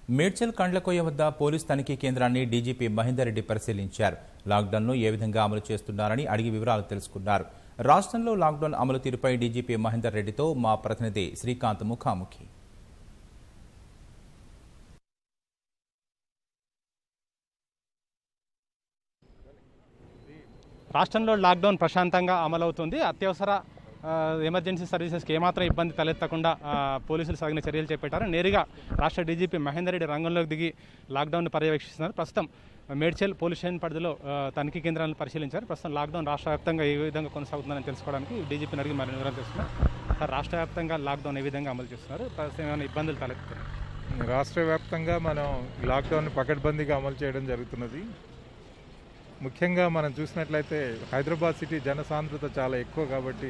మేడ్చల్ కండ్లకోయ వద్ద పోలీస్ తనిఖీ కేంద్రాన్ని డీజీపీ మహేందర్ రెడ్డి పరిశీలించారు లాక్డౌన్ను ఏ విధంగా అమలు చేస్తున్నారని అడిగి వివరాలు తెలుసుకున్నారు రాష్ట్రంలో లాక్డౌన్ అమలు తీరుపై డీజీపీ మహేందర్ రెడ్డితో మా ప్రతినిధి శ్రీకాంత్ ముఖాముఖి రాష్ట్రంలో లాక్డౌన్ ప్రశాంతంగా అమలవుతుంది అత్యవసర ఆ, ఎమర్జెన్సీ సర్వీసెస్కి ఏమాత్రం ఇబ్బంది తలెత్తకుండా ఆ, పోలీసులు తగిన చర్యలు చేపట్టారు నేరుగా రాష్ట్ర డీజీపీ మహేందర్ రెడ్డి రంగంలోకి దిగి లాక్డౌన్ పర్యవేక్షిస్తున్నారు ప్రస్తుతం మేడ్చల్ పోలీస్ స్టేషన్ పరిధిలో ఆ, తనిఖీ కేంద్రాలను పరిశీలించారు ప్రస్తుతం లాక్డౌన్ రాష్ట్ర వ్యాప్తంగా ఏ విధంగా కొనసాగుతుందని తెలుసుకోవడానికి డీజీపీని అడిగి మరిన్ని వివరాలు తెలుస్తున్నారు సార్ రాష్ట్ర వ్యాప్తంగా లాక్డౌన్ ఏ విధంగా అమలు చేస్తున్నారు ప్రస్తుతం ఏమైనా ఇబ్బందులు తలెత్తుతారు రాష్ట్ర వ్యాప్తంగా మనం లాక్డౌన్ పకడ్బందీగా అమలు చేయడం జరుగుతున్నది ముఖ్యంగా మనం చూసినట్లయితే హైదరాబాద్ సిటీ జనసాంద్రత చాలా ఎక్కువ కాబట్టి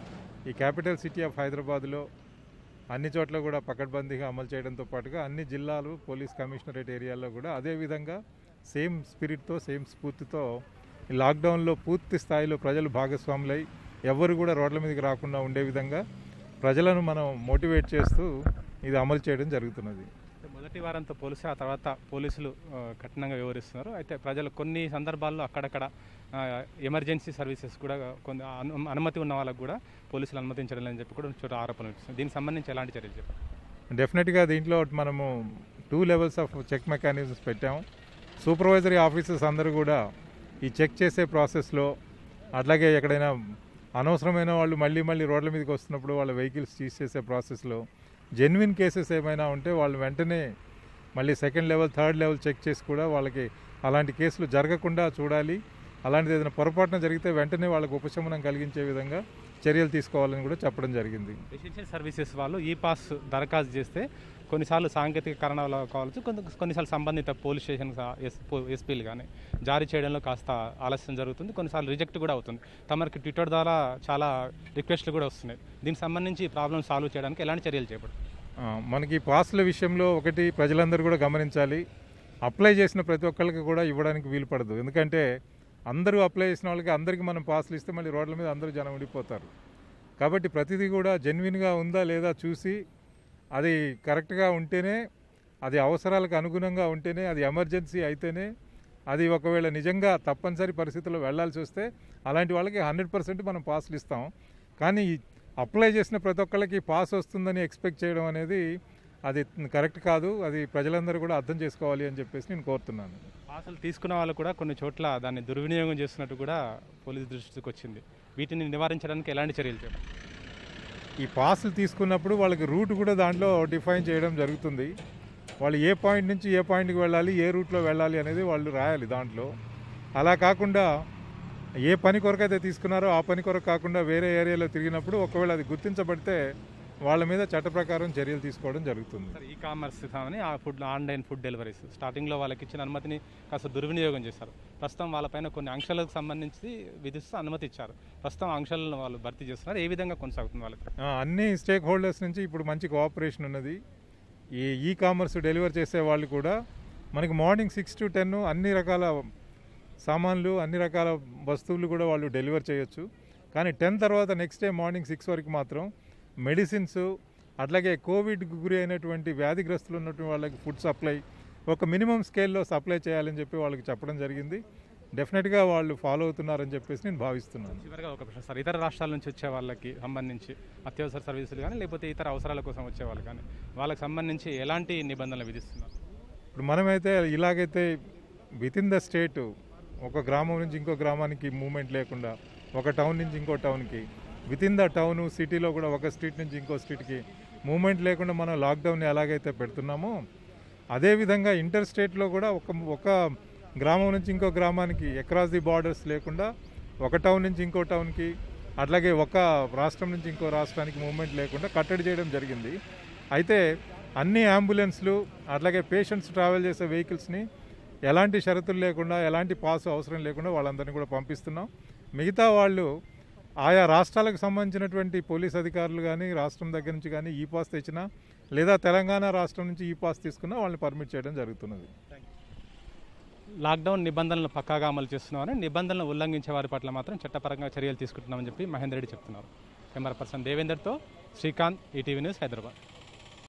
ఈ క్యాపిటల్ సిటీ ఆఫ్ హైదరాబాద్లో అన్ని చోట్ల కూడా పకడ్బందీగా అమలు చేయడంతో పాటుగా అన్ని జిల్లాలు పోలీస్ కమిషనరేట్ ఏరియాల్లో కూడా అదేవిధంగా సేమ్ స్పిరిట్తో సేమ్ స్ఫూర్తితో ఈ లాక్డౌన్లో పూర్తి స్థాయిలో ప్రజలు భాగస్వాములై ఎవరు కూడా రోడ్ల మీదకి రాకుండా ఉండే విధంగా ప్రజలను మనం మోటివేట్ చేస్తూ ఇది అమలు చేయడం జరుగుతున్నది మొదటి వారంతో పోలిసి ఆ తర్వాత పోలీసులు ఆ, కఠినంగా వ్యవహరిస్తున్నారు అయితే ప్రజలు కొన్ని సందర్భాల్లో అక్కడక్కడ ఆ, ఎమర్జెన్సీ సర్వీసెస్ కూడా కొన్ని అను- అనుమతి ఉన్న వాళ్ళకు కూడా పోలీసులు అనుమతించడం లేదని చెప్పి కూడా చోట ఆరోపణలు వస్తున్నాయి దీనికి సంబంధించి ఎలాంటి చర్యలు చెప్పారు డెఫినెట్గా దీంట్లో మనము two levels of check mechanisms పెట్టాము సూపర్వైజరీ ఆఫీసర్స్ అందరూ కూడా ఈ చెక్ చేసే ప్రాసెస్లో అట్లాగే ఎక్కడైనా అనవసరమైన వాళ్ళు మళ్ళీ మళ్ళీ రోడ్ల మీదకి వస్తున్నప్పుడు వాళ్ళ వెహికల్స్ సీజ్ చేసే ప్రాసెస్లో జెన్యున్ కేసెస్ ఏమైనా ఉంటే వాళ్ళు వెంటనే మళ్ళీ second level third level check చేసి కూడా వాళ్ళకి అలాంటి కేసులు జరగకుండా చూడాలి అలాంటిది ఏదైనా పొరపాటున జరిగితే వెంటనే వాళ్ళకు ఉపశమనం కలిగించే విధంగా చర్యలు తీసుకోవాలని కూడా చెప్పడం జరిగింది ఎసెన్షియల్ సర్వీసెస్ వాళ్ళు ఈ పాస్ దరఖాస్తు చేస్తే కొన్నిసార్లు సాంకేతిక కారణాల కావచ్చు కొన్ని కొన్నిసార్లు సంబంధిత పోలీస్ స్టేషన్ ఎస్పీలు కానీ జారీ చేయడంలో కాస్త ఆలస్యం జరుగుతుంది కొన్నిసార్లు రిజెక్ట్ కూడా అవుతుంది తమరికి ట్విట్టర్ ద్వారా చాలా రిక్వెస్ట్లు కూడా వస్తున్నాయి దీనికి సంబంధించి ప్రాబ్లమ్ సాల్వ్ చేయడానికి ఎలాంటి చర్యలు చేపడతారు ఆ, మనకి పాస్ల విషయంలో ఒకటి ప్రజలందరూ కూడా గమనించాలి అప్లై చేసిన ప్రతి ఒక్కరికి కూడా ఇవ్వడానికి వీలు పడదు ఎందుకంటే అందరూ అప్లై చేసిన వాళ్ళకి అందరికీ మనం పాస్లు ఇస్తే మళ్ళీ రోడ్ల మీద అందరూ జనం ఉండిపోతారు కాబట్టి ప్రతిదీ కూడా జెన్యున్గా ఉందా లేదా చూసి అది కరెక్ట్గా ఉంటేనే అది అవసరాలకు అనుగుణంగా ఉంటేనే అది ఎమర్జెన్సీ అయితేనే అది ఒకవేళ నిజంగా తప్పనిసరి పరిస్థితుల్లో వెళ్ళాల్సి వస్తే అలాంటి వాళ్ళకి హండ్రెడ్ పర్సెంట్ మనం పాస్లు ఇస్తాం కానీ అప్లై చేసిన ప్రతి ఒక్కళ్ళకి పాస్ వస్తుందని ఎక్స్పెక్ట్ చేయడం అనేది అది కరెక్ట్ కాదు అది ప్రజలందరూ కూడా అర్థం చేసుకోవాలి అని చెప్పేసి నేను కోరుతున్నాను పాసులు తీసుకున్న వాళ్ళు కూడా కొన్ని చోట్ల దాన్ని దుర్వినియోగం చేస్తున్నట్టు కూడా పోలీస్ దృష్టికి వచ్చింది వీటిని నివారించడానికి ఎలాంటి చర్యలు చేపడతారు ఈ పాసులు తీసుకున్నప్పుడు వాళ్ళకి రూట్ కూడా దాంట్లో డిఫైన్ చేయడం జరుగుతుంది వాళ్ళు ఏ పాయింట్ నుంచి ఏ పాయింట్కి వెళ్ళాలి ఏ రూట్లో వెళ్ళాలి అనేది వాళ్ళు రాయాలి దాంట్లో అలా కాకుండా ఏ పని కొరకైతే తీసుకున్నారో ఆ పని కొరకు కాకుండా వేరే ఏరియాలో తిరిగినప్పుడు ఒకవేళ అది గుర్తించబడితే వాళ్ళ మీద చట్ట ప్రకారం చర్యలు తీసుకోవడం జరుగుతుంది సార్ ఈ కామర్స్ కానీ ఆ ఫుడ్ ఆన్లైన్ ఫుడ్ డెలివరీస్ స్టార్టింగ్లో వాళ్ళకి ఇచ్చిన అనుమతిని కాస్త దుర్వినియోగం చేశారు ప్రస్తుతం వాళ్ళపైన కొన్ని ఆంక్షలకు సంబంధించి విధిస్తూ అనుమతి ఇచ్చారు ప్రస్తుతం ఆంక్షలను వాళ్ళు భర్తీ చేస్తున్నారు ఏ విధంగా కొనసాగుతుంది వాళ్ళకి ఆ, అన్ని స్టేక్ హోల్డర్స్ నుంచి ఇప్పుడు మంచి కోఆపరేషన్ ఉన్నది ఈ ఈ కామర్స్ డెలివర్ చేసే వాళ్ళు కూడా మనకి మార్నింగ్ సిక్స్ టు టెన్ అన్ని రకాల సామాన్లు అన్ని రకాల వస్తువులు కూడా వాళ్ళు డెలివర్ చేయొచ్చు కానీ టెన్ తర్వాత నెక్స్ట్ డే మార్నింగ్ సిక్స్ వరకు మాత్రం మెడిసిన్స్ అట్లాగే కోవిడ్కి గురి అయినటువంటి వ్యాధిగ్రస్తులు ఉన్నటువంటి వాళ్ళకి ఫుడ్ సప్లై ఒక మినిమం స్కేల్లో సప్లై చేయాలని చెప్పి వాళ్ళకి చెప్పడం జరిగింది డెఫినెట్గా వాళ్ళు ఫాలో అవుతున్నారని చెప్పేసి నేను భావిస్తున్నాను చివరిగా ఒక ప్రశ్న సార్ ఇతర రాష్ట్రాల నుంచి వచ్చే వాళ్ళకి సంబంధించి అత్యవసర సర్వీసులు కానీ లేకపోతే ఇతర అవసరాల కోసం వచ్చే వాళ్ళు కానీ వాళ్ళకి సంబంధించి ఎలాంటి నిబంధనలు విధిస్తున్నారు ఇప్పుడు మనమైతే ఇలాగైతే విత్ ఇన్ ద స్టేట్ ఒక గ్రామం నుంచి ఇంకో గ్రామానికి మూమెంట్ లేకుండా ఒక టౌన్ నుంచి ఇంకో టౌన్కి విత్ ఇన్ ద టౌన్ సిటీలో కూడా ఒక స్ట్రీట్ నుంచి ఇంకో స్ట్రీట్కి మూమెంట్ లేకుండా మనం లాక్డౌన్ ఎలాగైతే పెడుతున్నామో అదేవిధంగా ఇంటర్ స్టేట్లో కూడా ఒక ఒక గ్రామం నుంచి ఇంకో గ్రామానికి అక్రాస్ ది బార్డర్స్ లేకుండా ఒక టౌన్ నుంచి ఇంకో టౌన్కి అట్లాగే ఒక రాష్ట్రం నుంచి ఇంకో రాష్ట్రానికి మూమెంట్ లేకుండా కట్టడి చేయడం జరిగింది అయితే అన్ని అంబులెన్స్లు అట్లాగే పేషెంట్స్ ట్రావెల్ చేసే వెహికల్స్ని ఎలాంటి షరతులు లేకుండా ఎలాంటి పాస్ అవసరం లేకుండా వాళ్ళందరినీ కూడా పంపిస్తున్నాం మిగతా వాళ్ళు ఆయా రాష్ట్రాలకు సంబంధించినటువంటి పోలీస్ అధికారులు కానీ రాష్ట్రం దగ్గర నుంచి కానీ ఈ పాస్ తెచ్చినా లేదా తెలంగాణ రాష్ట్రం నుంచి ఈ పాస్ తీసుకున్నా వాళ్ళని పర్మిట్ చేయడం జరుగుతున్నది లాక్డౌన్ నిబంధనలు పక్కాగా అమలు చేస్తున్నామని నిబంధనలు ఉల్లంఘించే వారి పట్ల మాత్రం చట్టపరంగా చర్యలు తీసుకుంటున్నామని చెప్పి మహేందర్ రెడ్డి చెప్తున్నారు కెమెరా పర్సన్ దేవేందర్తో శ్రీకాంత్ ఈటీవీ న్యూస్ హైదరాబాద్